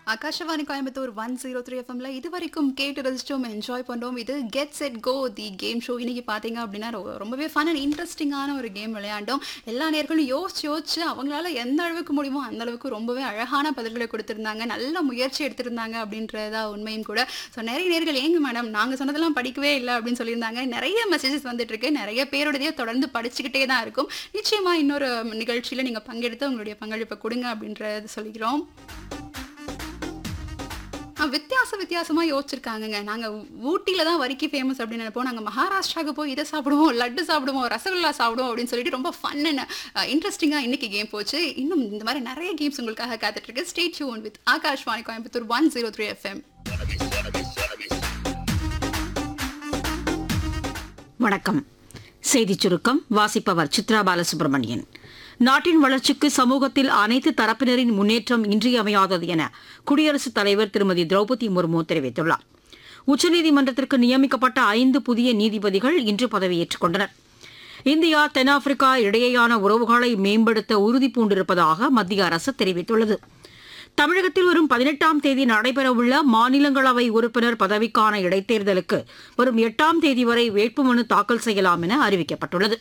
Akashvani Coimbatore one zero three எஃப்எம்ல இது வரைக்கும் கேட்டு ரசிச்சோம் என்ஜாய் பண்ணோம் இது get set go the game show இன்னைக்கு பார்த்தீங்க அப்படின்னா ரொ- ரொம்பவே ஃபன் அண்ட் இன்ட்ரெஸ்டிங்கான ஒரு கேம் விளையாண்டோம் எல்லா நேர்களும் யோசிச்சு யோசிச்சு அவங்களால எந்த அளவுக்கு முடியுமோ அந்த அளவுக்கு ரொம்பவே அழகான பதில்களை கொடுத்திருந்தாங்க நல்ல முயற்சி எடுத்திருந்தாங்க அப்படின்றதா உண்மையும் கூட ஸோ நிறைய நேர்கள் ஏங்க மேடம் நாங்கள் சொன்னதெல்லாம் படிக்கவே இல்லை அப்படின்னு சொல்லியிருந்தாங்க நிறைய மெசேஜஸ் வந்துட்டு இருக்கு நிறைய பேருடையதே தொடர்ந்து படிச்சுக்கிட்டே தான் இருக்கும் நிச்சயமா இன்னொரு நிகழ்ச்சியில நீங்க பங்கெடுத்து உங்களுடைய பங்களிப்பை கொடுங்க அப்படின்றத சொல்லிக்கிறோம் ஆ, வித்தியாச வித்தியாசமா யோசிச்சிருக்காங்கங்க நாங்க ஊட்டியில தான் வரிக்கி ஃபேமஸ் அப்படின்னு நினைப்போம் நாங்க மகாராஷ்டிராவுக்கு போய் இதை சாப்பிடுவோம் லட்டு சாப்பிடுவோம் ரசகுல்லா சாப்பிடுவோம் அப்படின்னு சொல்லிட்டு ரொம்ப ஃபன் அண்ட் இன்ட்ரெஸ்டிங்கா இன்னைக்கு கேம் போச்சு இன்னும் இந்த மாதிரி நிறைய கேம்ஸ் உங்களுக்காக காத்துட்டு இருக்கு stay tuned with Akashvani Coimbatore one zero three FM வணக்கம் செய்திச் சுருக்கம் வாசிப்பவர் சித்ரா பாலசுப்ரமணியன் நாட்டின் வளர்ச்சிக்கு சமூகத்தில் அனைத்து தரப்பினரின் முன்னேற்றம் இன்றியமையாதது என குடியரசுத் தலைவர் திருமதி திரௌபதி முர்மு தெரிவித்துள்ளார் உச்சநீதிமன்றத்திற்கு நியமிக்கப்பட்ட ஐந்து புதிய நீதிபதிகள் இன்று பதவியேற்றுக் கொண்டனர் இந்தியா தென்னாப்பிரிக்கா இடையேயான உறவுகளை மேம்படுத்த உறுதி பூண்டிருப்பதாக மத்திய அரசு தெரிவித்துள்ளது தமிழகத்தில் வரும் பதினெட்டாம் தேதி நடைபெறவுள்ள மாநிலங்களவை உறுப்பினர் பதவிக்கான இடைத்தேர்தலுக்கு வரும் எட்டாம் தேதி வரை வேட்புமனு தாக்கல் செய்யலாம் என அறிவிக்கப்பட்டுள்ளது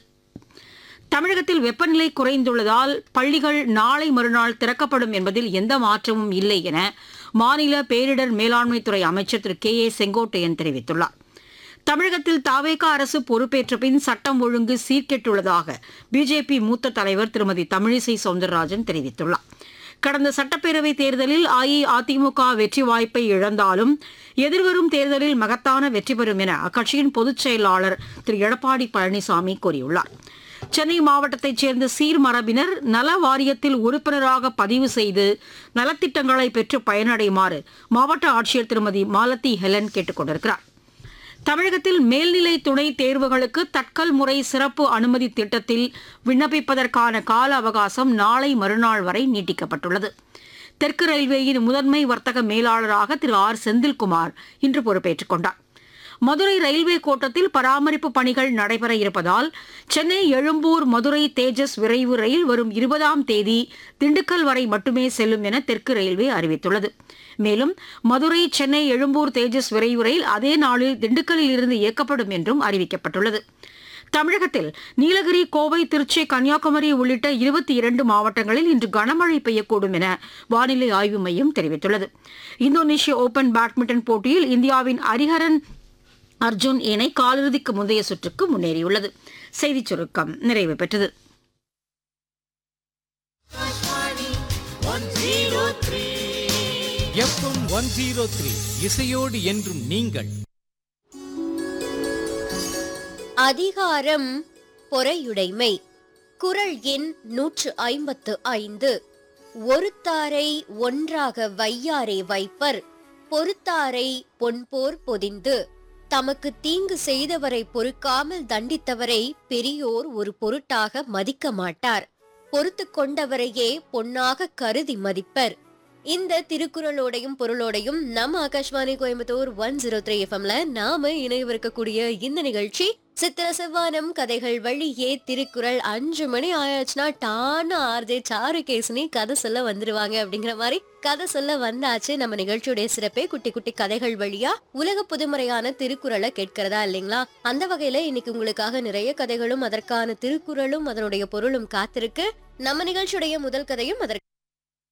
தமிழகத்தில் வெப்பநிலை குறைந்துள்ளதால் பள்ளிகள் நாளை மறுநாள் திறக்கப்படும் என்பதில் எந்த மாற்றமும் இல்லை என மாநில பேரிடர் மேலாண்மைத்துறை அமைச்சர் திரு கே ஏ செங்கோட்டையன் தெரிவித்துள்ளார் தமிழகத்தில் தாவேகா அரசு பொறுப்பேற்ற பின் சட்டம் ஒழுங்கு சீர்கெட்டுள்ளதாக பிஜேபி மூத்த தலைவர் திருமதி தமிழிசை சவுந்தரராஜன் தெரிவித்துள்ளார் கடந்த சட்டப்பேரவைத் தேர்தலில் அஇஅதிமுக வெற்றி வாய்ப்பை இழந்தாலும் எதிர்வரும் தேர்தலில் மகத்தான வெற்றி பெறும் என அக்கட்சியின் பொதுச் செயலாளர் திரு எடப்பாடி பழனிசாமி கூறியுள்ளார் சென்னை மாவட்டத்தைச் சேர்ந்த சீர்மரபினர் நல வாரியத்தில் உறுப்பினராக பதிவு செய்து நலத்திட்டங்களை பெற்று பயனடையுமாறு மாவட்ட ஆட்சியர் திருமதி மாலதி ஹெலன் கேட்டுக் கொண்டிருக்கிறார் தமிழகத்தில் மேல்நிலை துணை தேர்வுகளுக்கு தட்கல் முறை சிறப்பு அனுமதி திட்டத்தில் விண்ணப்பிப்பதற்கான கால அவகாசம் நாளை மறுநாள் வரை நீட்டிக்கப்பட்டுள்ளது தெற்கு ரயில்வேயின் முதன்மை வர்த்தக மேலாளராக திரு ஆர் செந்தில்குமார் இன்று பொறுப்பேற்றுக் கொண்டார் மதுரை ரயில்வே கோட்டத்தில் பராமரிப்பு பணிகள் நடைபெற இருப்பதால் சென்னை எழும்பூர் மதுரை தேஜஸ் விரைவு ரயில் வரும் இருபதாம் தேதி திண்டுக்கல் வரை மட்டுமே செல்லும் என தெற்கு ரயில்வே அறிவித்துள்ளது மேலும் மதுரை சென்னை எழும்பூர் தேஜஸ் விரைவு ரயில் அதே நாளில் திண்டுக்கல்லில் இருந்து இயக்கப்படும் என்றும் அறிவிக்கப்பட்டுள்ளது தமிழகத்தில் நீலகிரி கோவை திருச்சி கன்னியாகுமரி உள்ளிட்ட இருபத்தி இரண்டு மாவட்டங்களில் இன்று கனமழை பெய்யக்கூடும் என வானிலை ஆய்வு மையம் தெரிவித்துள்ளது இந்தோனேஷிய ஓபன் பேட்மிண்டன் போட்டியில் இந்தியாவின் ஹரிஹரன் அர்ஜுன் இணை காலிறுதிக்கு முந்தைய சுற்றுக்கு முன்னேறியுள்ளது செய்திச் சுருக்கம் நிறைவு பெற்றது எஃப்எம் ஒன் ஜீரோ த்ரீ இசையோடு என்றும் நீங்கள் அதிகாரம் பொறையுடைமை குறள் எண் நூற்று ஐம்பத்து ஐந்து ஒருத்தாரை ஒன்றாக வையாரே வைப்பர் பொறுத்தாரை பொன்போர் பொதிந்து தமக்கு தீங்கு செய்தவரை பொறுக்காமல் தண்டித்தவரை பெரியோர் ஒரு பொருட்டாக மதிக்க மாட்டார் பொறுத்து கொண்டவரையே பொன்னாக கருதி மதிப்பர் இந்த திருக்குறளோடையும் பொருளோடையும் நம்ம Akashvani Coimbatore one zero three எஃப்எம்ல நாம இணையவிருக்கக்கூடிய இந்த நிகழ்ச்சி சித்திர செவ்வானம் கதைகள் வழியே திருக்குறள் அஞ்சு மணி ஆயாச்சுன்னா டான ஆர்ஜே சாருகேசினி கதை சொல்ல வந்துருவாங்க அப்படிங்கிற மாதிரி கதை சொல்ல வந்தாச்சு நம்ம நிகழ்ச்சியுடைய சிறப்பே குட்டி குட்டி கதைகள் வழியா உலக புதுமுறையான திருக்குறளை கேட்கிறதா இல்லைங்களா அந்த வகையில இன்னைக்கு உங்களுக்காக நிறைய கதைகளும் அதற்கான திருக்குறளும் அதனுடைய பொருளும் காத்திருக்கு நம்ம நிகழ்ச்சியுடைய முதல் கதையும் அதற்கு